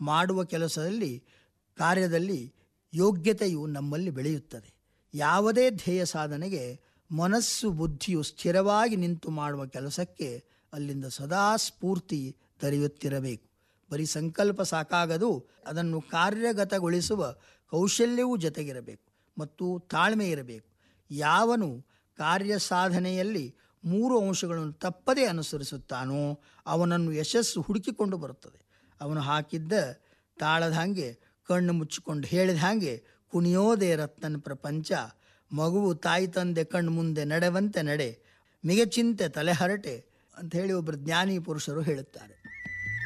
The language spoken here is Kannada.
ಮಾಡುವ ಕೆಲಸದಲ್ಲಿ ಕಾರ್ಯದಲ್ಲಿ ಯೋಗ್ಯತೆಯು ನಮ್ಮಲ್ಲಿ ಬೆಳೆಯುತ್ತದೆ ಯಾವುದೇ ಧ್ಯೇಯ ಸಾಧನೆಗೆ ಮನಸ್ಸು ಬುದ್ಧಿಯು ಸ್ಥಿರವಾಗಿ ನಿಂತು ಮಾಡುವ ಕೆಲಸಕ್ಕೆ ಅಲ್ಲಿಂದ ಸದಾ ಸ್ಫೂರ್ತಿ ದೊರೆಯುತ್ತಿರಬೇಕು ಬರೀ ಸಂಕಲ್ಪ ಸಾಕಾಗದು ಅದನ್ನು ಕಾರ್ಯಗತಗೊಳಿಸುವ ಕೌಶಲ್ಯವೂ ಜೊತೆಗಿರಬೇಕು ಮತ್ತು ತಾಳ್ಮೆ ಇರಬೇಕು ಯಾವನು ಕಾರ್ಯ ಸಾಧನೆಯಲ್ಲಿ ಮೂರು ಅಂಶಗಳನ್ನು ತಪ್ಪದೇ ಅನುಸರಿಸುತ್ತಾನೋ ಅವನನ್ನು ಯಶಸ್ಸು ಹುಡುಕಿಕೊಂಡು ಬರುತ್ತದೆ ಅವನು ಹಾಕಿದ್ದ ತಾಳದ ಹಾಗೆ ಕಣ್ಣು ಮುಚ್ಚಿಕೊಂಡು ಹೇಳಿದ ಹಾಗೆ ಕುಣಿಯೋದೇ ರತ್ನನ ಪ್ರಪಂಚ ಮಗುವು ತಾಯಿ ತಂದೆ ಕಣ್ಣು ಮುಂದೆ ನಡೆವಂತೆ ನಡೆ ಮಿಗಚಿಂತೆ ತಲೆಹರಟೆ ಅಂತ ಹೇಳಿ ಒಬ್ಬರು ಜ್ಞಾನಿ ಪುರುಷರು ಹೇಳುತ್ತಾರೆ